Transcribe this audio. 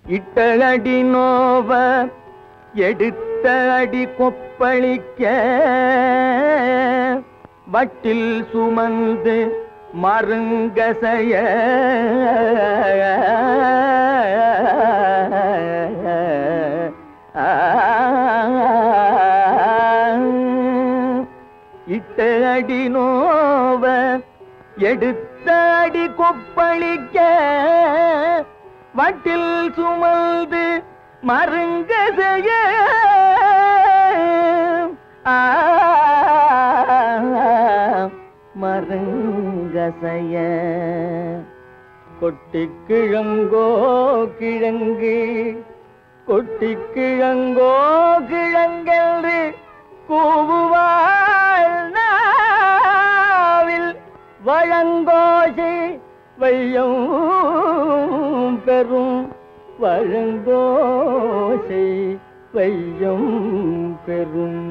இட்ட அடி நோவ எடுத்த அடி கொப்பளிக்க வட்டில் சுமந்து மருங்கசைய இட்ட அடி நோவ எடுத்த அடி கொப்பளிக்க வட்டில் சுமந்து மருங்கசைய ஆ, மருங்கசைய கொட்டி கிழங்கோ கிழங்கு கொட்டி கிழங்கோ கிழங்கென்று கூவுவாள் நாவில் வழங்கோசி வையம் பெறும் வழங்கோசை வையம் பெறும்